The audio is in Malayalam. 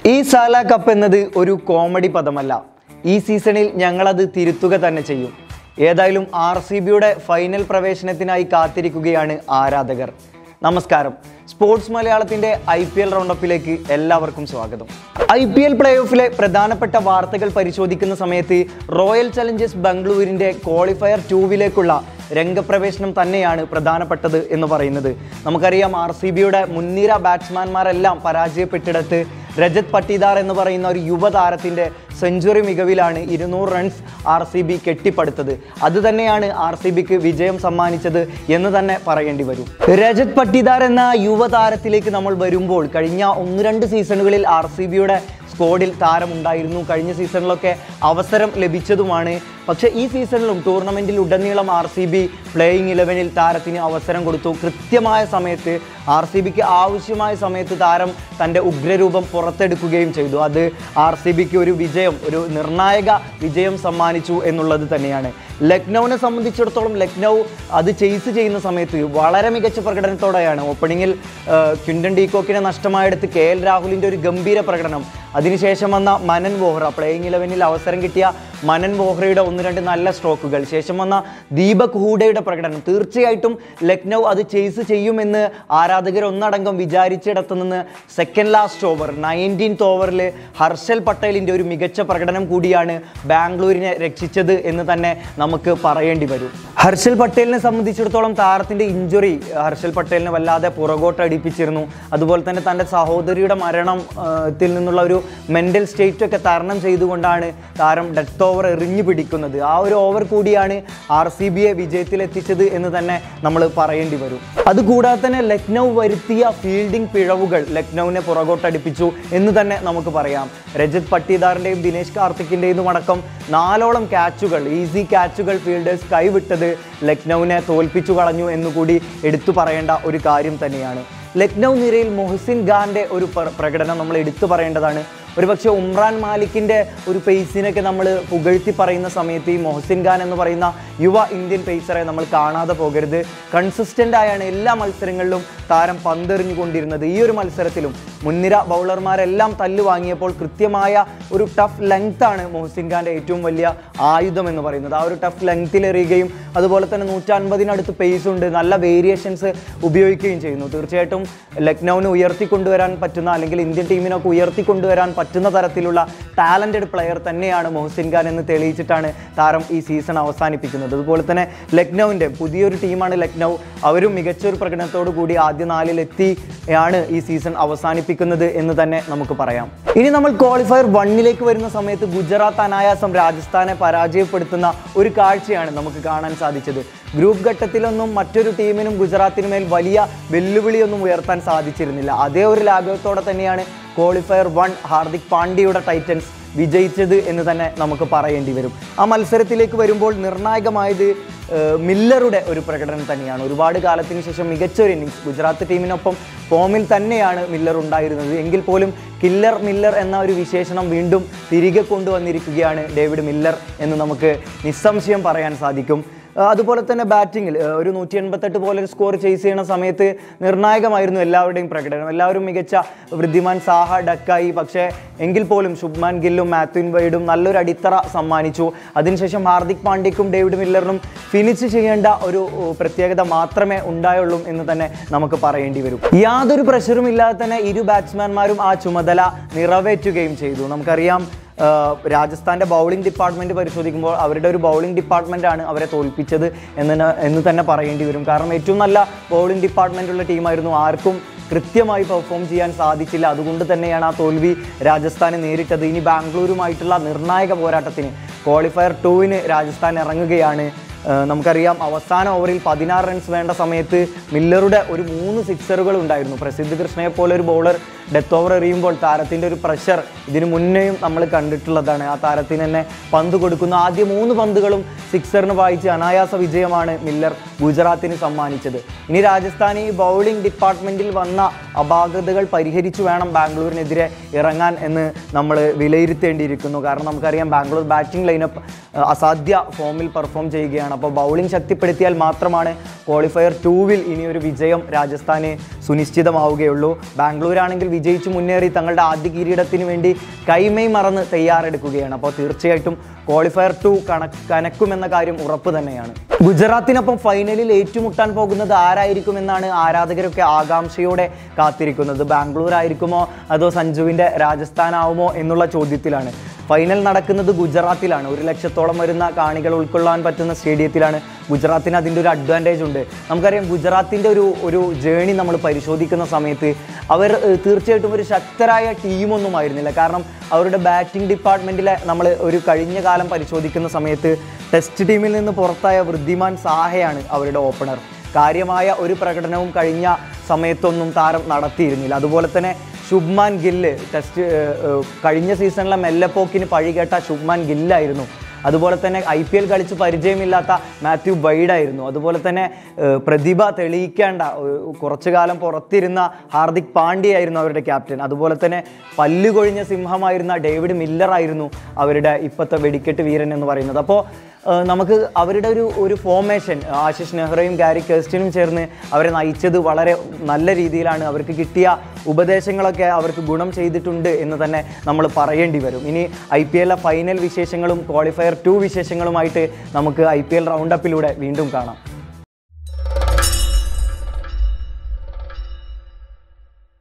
ഈ സാല കപ്പ് എന്നത് ഒരു കോമഡി പദമല്ല ഈ സീസണിൽ ഞങ്ങളത് തിരുത്തുക തന്നെ ചെയ്യും ഏതായാലും ആർ സി ബിയുടെ ഫൈനൽ പ്രവേശനത്തിനായി കാത്തിരിക്കുകയാണ് ആരാധകർ നമസ്കാരം സ്പോർട്സ് മലയാളത്തിന്റെ ഐ പി എൽ റൗണ്ടപ്പിലേക്ക് എല്ലാവർക്കും സ്വാഗതം ഐ പി എൽ പ്ലേ ഓഫിലെ പ്രധാനപ്പെട്ട വാർത്തകൾ പരിശോധിക്കുന്ന സമയത്ത് റോയൽ ചലഞ്ചേഴ്സ് ബംഗളൂരിന്റെ ക്വാളിഫയർ ടൂവിലേക്കുള്ള രംഗപ്രവേശനം തന്നെയാണ് പ്രധാനപ്പെട്ടത് എന്ന് പറയുന്നത് നമുക്കറിയാം ആർ സി ബിയുടെ മുൻനിര ബാറ്റ്സ്മാൻമാരെല്ലാം പരാജയപ്പെട്ടിടത്ത് രജത് പട്ടിദാർ എന്ന് പറയുന്ന ഒരു യുവതാരത്തിൻ്റെ സെഞ്ചുറി മികവിലാണ് ഇരുന്നൂറ് റൺസ് ആർ സി ബി കെട്ടിപ്പടുത്തത് അത് തന്നെയാണ് ആർ സി ബിക്ക് വിജയം സമ്മാനിച്ചത് എന്ന് തന്നെ പറയേണ്ടി വരും രജത് പട്ടിദാർ എന്ന യുവതാരത്തിലേക്ക് നമ്മൾ വരുമ്പോൾ കഴിഞ്ഞ ഒന്ന് രണ്ട് സീസണുകളിൽ ആർ സി ബിയുടെ സ്ക്വാഡിൽ താരമുണ്ടായിരുന്നു കഴിഞ്ഞ സീസണിലൊക്കെ അവസരം ലഭിച്ചതുമാണ് പക്ഷേ ഈ സീസണിലും ടൂർണമെൻറ്റിൽ ഉടനീളം ആർ സി ബി പ്ലേയിങ് ഇലവനിൽ താരത്തിന് അവസരം കൊടുത്തു കൃത്യമായ സമയത്ത് ആർ സി ബിക്ക് ആവശ്യമായ സമയത്ത് താരം തൻ്റെ ഉഗ്രരൂപം പുറത്തെടുക്കുകയും ചെയ്തു അത് ആർ സി ബിക്ക് ഒരു വിജയം ഒരു നിർണായക വിജയം സമ്മാനിച്ചു എന്നുള്ളത് തന്നെയാണ് ലക്നൌവിനെ സംബന്ധിച്ചിടത്തോളം ലക്നൗ അത് ചെയ്സ് ചെയ്യുന്ന സമയത്ത് വളരെ മികച്ച പ്രകടനത്തോടെയാണ് ഓപ്പണിങ്ങിൽ ക്വിൻറ്റൻ ഡീകോക്കിനെ നഷ്ടമായെടുത്ത് കെ എൽ രാഹുലിൻ്റെ ഒരു ഗംഭീര പ്രകടനം അതിനുശേഷം വന്ന മനൻ വോഹ്റ പ്ലേയിങ് ഇലവനിൽ അവസരം കിട്ടിയ മനൻ വോഹ്റയുടെ ഒന്ന് രണ്ട് നല്ല സ്ട്രോക്കുകൾ ശേഷം വന്ന ദീപക് ഹൂഡയുടെ പ്രകടനം തീർച്ചയായിട്ടും ലക്നൗ അത് ചെയ്സ് ചെയ്യുമെന്ന് ആരാധകർ ഒന്നടങ്കം വിചാരിച്ചിടത്തു നിന്ന് സെക്കൻഡ് ലാസ്റ്റ് ഓവർ നയൻറ്റീൻത്ത് ഓവറിൽ ഹർഷൽ പട്ടേലിൻ്റെ ഒരു മികച്ച പ്രകടനം കൂടിയാണ് ബാംഗ്ലൂരിനെ രക്ഷിച്ചത് എന്ന് തന്നെ നമുക്ക് പറയേണ്ടി വരും ഹർഷൽ പട്ടേലിനെ സംബന്ധിച്ചിടത്തോളം താരത്തിൻ്റെ ഇഞ്ചുറി ഹർഷൽ പട്ടേലിനെ വല്ലാതെ പുറകോട്ട് അടിപ്പിച്ചിരുന്നു അതുപോലെ തന്നെ തൻ്റെ സഹോദരിയുടെ മരണം ആ, ത്തിൽ നിന്നുള്ള ഒരു മെൻ്റൽ സ്റ്റേറ്റ് ഒക്കെ തരണം ചെയ്തുകൊണ്ടാണ് താരം ഡെത്ത് ഓവർ എറിഞ്ഞു പിടിക്കുന്നത് ആ ഒരു ഓവർ കൂടിയാണ് ആർ സി ബിയെ വിജയത്തിലെത്തിച്ചത് എന്ന് തന്നെ നമ്മൾ പറയേണ്ടി വരും അതുകൂടാതെ തന്നെ ലക്നൗ വരുത്തിയ ഫീൽഡിംഗ് പിഴവുകൾ ലക്നൌവിനെ പുറകോട്ടടിപ്പിച്ചു എന്ന് തന്നെ നമുക്ക് പറയാം രജത് പട്ടിദാറിൻ്റെയും ദിനേശ് കാർത്തിക്കിൻ്റെയും അടക്കം നാലോളം ക്യാച്ചുകൾ ഈസി ക്യാച്ചുകൾ ഫീൽഡേഴ്സ് കൈവിട്ടത് ലക്നൌവിനെ തോൽപ്പിച്ചു കളഞ്ഞു എന്നുകൂടി എടുത്തു പറയേണ്ട ഒരു കാര്യം തന്നെയാണ് ലക്നൗ നിരയിൽ മൊഹസിൻ ഖാന്റെ ഒരു പ്ര- പ്രകടനം നമ്മൾ എടുത്തു പറയേണ്ടതാണ് ഒരുപക്ഷെ ഉമ്രാൻ മാലിക്കിൻ്റെ ഒരു പേസിനൊക്കെ നമ്മൾ പുകഴ്ത്തി പറയുന്ന സമയത്ത് ഈ മൊഹസിൻ ഖാൻ എന്ന് പറയുന്ന യുവ ഇന്ത്യൻ പേസറെ നമ്മൾ കാണാതെ പോകരുത് കൺസിസ്റ്റൻ്റ് ആയാണ് എല്ലാ മത്സരങ്ങളിലും താരം പന്തെറിഞ്ഞുകൊണ്ടിരുന്നത് ഈ ഒരു മത്സരത്തിലും മുൻനിര ബൗളർമാരെല്ലാം തല്ലു വാങ്ങിയപ്പോൾ കൃത്യമായ ഒരു ടഫ് ലെങ്ത് ആണ് മൊഹസിൻ ഖാൻ്റെ ഏറ്റവും വലിയ ആയുധം എന്ന് പറയുന്നത് ആ ഒരു ടഫ് ലെങ്ത്തിൽ എറിയുകയും അതുപോലെ തന്നെ നൂറ്റൻപതിനടുത്ത് പേസ് ഉണ്ട് നല്ല വേരിയേഷൻസ് ഉപയോഗിക്കുകയും ചെയ്യുന്നു തീർച്ചയായിട്ടും ലക്നൌവിന് ഉയർത്തിക്കൊണ്ടുവരാൻ പറ്റുന്ന അല്ലെങ്കിൽ ഇന്ത്യൻ ടീമിനൊക്കെ ഉയർത്തിക്കൊണ്ടുവരാൻ പറ്റുന്ന തരത്തിലുള്ള ടാലൻറ്റഡ് പ്ലെയർ തന്നെയാണ് മൊഹസിൻ ഖാൻ എന്ന് തെളിയിച്ചിട്ടാണ് താരം ഈ സീസൺ അവസാനിപ്പിക്കുന്നത് അതുപോലെ തന്നെ ലക്നൌവിൻ്റെ പുതിയൊരു ടീമാണ് ലക്നൗ അവരും മികച്ചൊരു പ്രകടനത്തോടു കൂടി ആദ്യ നാലിലെത്തിയാണ് ഈ സീസൺ അവസാനിപ്പിക്കുന്നത് എന്ന് തന്നെ നമുക്ക് പറയാം ഇനി നമ്മൾ ക്വാളിഫയർ വണ്ണിലേക്ക് വരുന്ന സമയത്ത് ഗുജറാത്ത് അനായാസം രാജസ്ഥാനെ പരാജയപ്പെടുത്തുന്ന ഒരു കാഴ്ചയാണ് നമുക്ക് കാണാൻ സാധിച്ചത് ഗ്രൂപ്പ് ഘട്ടത്തിലൊന്നും മറ്റൊരു ടീമിനും ഗുജറാത്തിനു മേൽ വലിയ വെല്ലുവിളിയൊന്നും ഉയർത്താൻ സാധിച്ചിരുന്നില്ല അതേ ഒരു ലാഘവത്തോടെ തന്നെയാണ് ക്വാളിഫയർ വൺ ഹാർദിക് പാണ്ഡ്യയുടെ ടൈറ്റൻസ് വിജയിച്ചത് എന്ന് തന്നെ നമുക്ക് പറയേണ്ടി വരും ആ മത്സരത്തിലേക്ക് വരുമ്പോൾ നിർണായകമായത് ഏഹ്, മില്ലറുടെ ഒരു പ്രകടനം തന്നെയാണ് ഒരുപാട് കാലത്തിന് ശേഷം മികച്ച ഒരു ഇന്നിങ്സ് ഗുജറാത്ത് ടീമിനൊപ്പം ഫോമിൽ തന്നെയാണ് മില്ലർ ഉണ്ടായിരുന്നത് എങ്കിൽ പോലും കില്ലർ മില്ലർ എന്ന ഒരു വിശേഷണം വീണ്ടും തിരികെ കൊണ്ടുവന്നിരിക്കുകയാണ് ഡേവിഡ് മില്ലർ എന്ന് നമുക്ക് നിസ്സംശയം പറയാൻ സാധിക്കും ആ, അതുപോലെ തന്നെ ബാറ്റിങ്ങിൽ ഒരു നൂറ്റി എൺപത്തെട്ട് പോലെ ഒരു സ്കോർ ചേസ് ചെയ്യുന്ന സമയത്ത് നിർണായകമായിരുന്നു എല്ലാവരുടെയും പ്രകടനം എല്ലാവരും മികച്ച വൃദ്ധിമാൻ സാഹ ഡക്കായി പക്ഷേ എങ്കിൽ പോലും ശുഭ്മാൻ ഗില്ലും മാത്യുൻ വൈഡും നല്ലൊരു അടിത്തറ സമ്മാനിച്ചു അതിനുശേഷം ഹാർദിക് പാണ്ഡ്യക്കും ഡേവിഡ് മില്ലറിനും ഫിനിഷ് ചെയ്യേണ്ട ഒരു ഉ, പ്രത്യേകത മാത്രമേ ഉണ്ടായുള്ളൂ എന്ന് തന്നെ നമുക്ക് പറയേണ്ടി വരും യാതൊരു പ്രഷറും ഇല്ലാതെ തന്നെ ഇരു ബാറ്റ്സ്മാൻമാരും ആ ചുമതല നിറവേറ്റുകയും ചെയ്തു നമുക്കറിയാം ആഹ് രാജസ്ഥാന്റെ ബൗളിംഗ് ഡിപ്പാർട്ട്മെന്റ് പരിശോധിക്കുമ്പോൾ അവരുടെ ഒരു ബൗളിംഗ് ഡിപ്പാർട്ട്മെന്റ് ആണ് അവരെ തോൽപ്പിച്ചത് എന്ന് ന- എന്ന് തന്നെ പറയേണ്ടി വരും കാരണം ഏറ്റവും നല്ല ബൗളിംഗ് ഡിപ്പാർട്ട്മെന്റ് ഉള്ള ടീമായിരുന്നു ആർക്കും കൃത്യമായി പെർഫോം ചെയ്യാൻ സാധിച്ചില്ല അതുകൊണ്ട് തന്നെയാണ് ആ തോൽവി രാജസ്ഥാനെ നേരിട്ടത് ഇനി ബാംഗ്ലൂരുമായിട്ടുള്ള നിർണായക പോരാട്ടത്തിന് ക്വാളിഫയർ ടൂവിന് രാജസ്ഥാൻ ഇറങ്ങുകയാണ് ഏഹ് നമുക്കറിയാം അവസാന ഓവറിൽ പതിനാറ് റൺസ് വേണ്ട സമയത്ത് മില്ലറുടെ ഒരു മൂന്ന് സിക്സറുകൾ ഉണ്ടായിരുന്നു പ്രസിദ്ധ് കൃഷ്ണയെ പോലെ ഒരു ബൗളർ ഡെത്ത് ഓവർ എറിയുമ്പോൾ താരത്തിൻ്റെ ഒരു പ്രഷർ ഇതിനു മുന്നേയും നമ്മൾ കണ്ടിട്ടുള്ളതാണ് ആ താരത്തിന് തന്നെ പന്ത് കൊടുക്കുന്ന ആദ്യ മൂന്ന് പന്തുകളും സിക്സറിന് വായിച്ച് അനായാസ വിജയമാണ് മില്ലർ ഗുജറാത്തിന് സമ്മാനിച്ചത് ഇനി രാജസ്ഥാൻ ഈ ബൗളിംഗ് ഡിപ്പാർട്ട്മെൻറ്റിൽ വന്ന അപാകതകൾ പരിഹരിച്ചു വേണം ബാംഗ്ലൂരിനെതിരെ ഇറങ്ങാൻ എന്ന് നമ്മൾ വിലയിരുത്തേണ്ടിയിരിക്കുന്നു കാരണം നമുക്കറിയാം ബാംഗ്ലൂർ ബാറ്റിംഗ് ലൈനപ്പ് അസാധ്യ ഫോമിൽ പെർഫോം ചെയ്യുകയാണ് അപ്പോൾ ബൗളിംഗ് ശക്തിപ്പെടുത്തിയാൽ മാത്രമാണ് ക്വാളിഫയർ ടൂവിൽ ഇനിയൊരു വിജയം രാജസ്ഥാന് സുനിശ്ചിതമാവുകയുള്ളൂ ബാംഗ്ലൂരാണെങ്കിൽ വിജയിച്ചു മുന്നേറി തങ്ങളുടെ ആദ്യ കിരീടത്തിന് വേണ്ടി കൈമൈ മറന്ന് തയ്യാറെടുക്കുകയാണ് അപ്പോൾ തീർച്ചയായിട്ടും ക്വാളിഫയർ ടു കണക്ക് കനക്കുമെന്ന കാര്യം ഉറപ്പ് തന്നെയാണ് ഗുജറാത്തിനൊപ്പം ഫൈനലിൽ ഏറ്റുമുട്ടാൻ പോകുന്നത് ആരായിരിക്കുമെന്നാണ് ആരാധകരൊക്കെ ആകാംക്ഷയോടെ കാത്തിരിക്കുന്നത് ബാംഗ്ലൂർ ആയിരിക്കുമോ അതോ സഞ്ജുവിൻ്റെ രാജസ്ഥാനാവുമോ എന്നുള്ള ചോദ്യത്തിലാണ് ഫൈനൽ നടക്കുന്നത് ഗുജറാത്തിലാണ് ഒരു ലക്ഷത്തോളം വരുന്ന കാണികൾ ഉൾക്കൊള്ളാൻ പറ്റുന്ന സ്റ്റേഡിയത്തിലാണ് ഗുജറാത്തിന് അതിൻ്റെ ഒരു അഡ്വാൻറ്റേജ് ഉണ്ട് നമുക്കറിയാം ഗുജറാത്തിൻ്റെ ഒരു ഒരു ജേണി നമ്മൾ പരിശോധിക്കുന്ന സമയത്ത് അവർ ഏഹ്, തീർച്ചയായിട്ടും ഒരു ശക്തരായ ടീമൊന്നും ആയിരുന്നില്ല കാരണം അവരുടെ ബാറ്റിംഗ് ഡിപ്പാർട്ട്മെൻറ്റിലെ നമ്മൾ ഒരു കഴിഞ്ഞ കാലം പരിശോധിക്കുന്ന സമയത്ത് ടെസ്റ്റ് ടീമിൽ നിന്ന് പുറത്തായ വൃദ്ധിമാൻ സാഹയാണ് അവരുടെ ഓപ്പണർ കാര്യമായ ഒരു പ്രകടനവും കഴിഞ്ഞ സമയത്തൊന്നും താരം നടത്തിയിരുന്നില്ല അതുപോലെ തന്നെ ശുഭ്മാൻ ഗില്ല് ടെസ്റ്റ് ഏഹ്, ഏഹ്, കഴിഞ്ഞ സീസണിലെ മെല്ലപ്പോക്കിന് പഴികേട്ട ശുഭ്മാൻ ഗില്ലായിരുന്നു അതുപോലെ തന്നെ ഐ പി എൽ കളിച്ച് പരിചയമില്ലാത്ത മാത്യു ബൈഡായിരുന്നു അതുപോലെ തന്നെ ഏഹ്, പ്രതിഭ തെളിയിക്കേണ്ട ഏഹ്, കുറച്ചു കാലം പുറത്തിരുന്ന ഹാർദിക് പാണ്ഡ്യയായിരുന്നു അവരുടെ ക്യാപ്റ്റൻ അതുപോലെ തന്നെ പല്ലുകൊഴിഞ്ഞ സിംഹമായിരുന്ന ഡേവിഡ് മില്ലറായിരുന്നു അവരുടെ ഇപ്പോഴത്തെ വെടിക്കെട്ട് വീരൻ എന്ന് പറയുന്നത് അപ്പോൾ ഏഹ്, നമുക്ക് അവരുടെ ഒരു ഒരു ഫോർമേഷൻ ആശിഷ് നെഹ്റയും ഗാരി കേസ്റ്റിനും ചേർന്ന് അവരെ നയിച്ചത് വളരെ നല്ല രീതിയിലാണ് അവർക്ക് കിട്ടിയ ഉപദേശങ്ങളൊക്കെ അവർക്ക് ഗുണം ചെയ്തിട്ടുണ്ട് എന്ന് തന്നെ നമ്മൾ പറയേണ്ടി വരും ഇനി ഐ പി എല്ലിലെ ഫൈനൽ വിശേഷങ്ങളും ക്വാളിഫയർ ടു വിശേഷങ്ങളുമായിട്ട് നമുക്ക് ഐ പി എൽ റൗണ്ടപ്പിലൂടെ വീണ്ടും കാണാം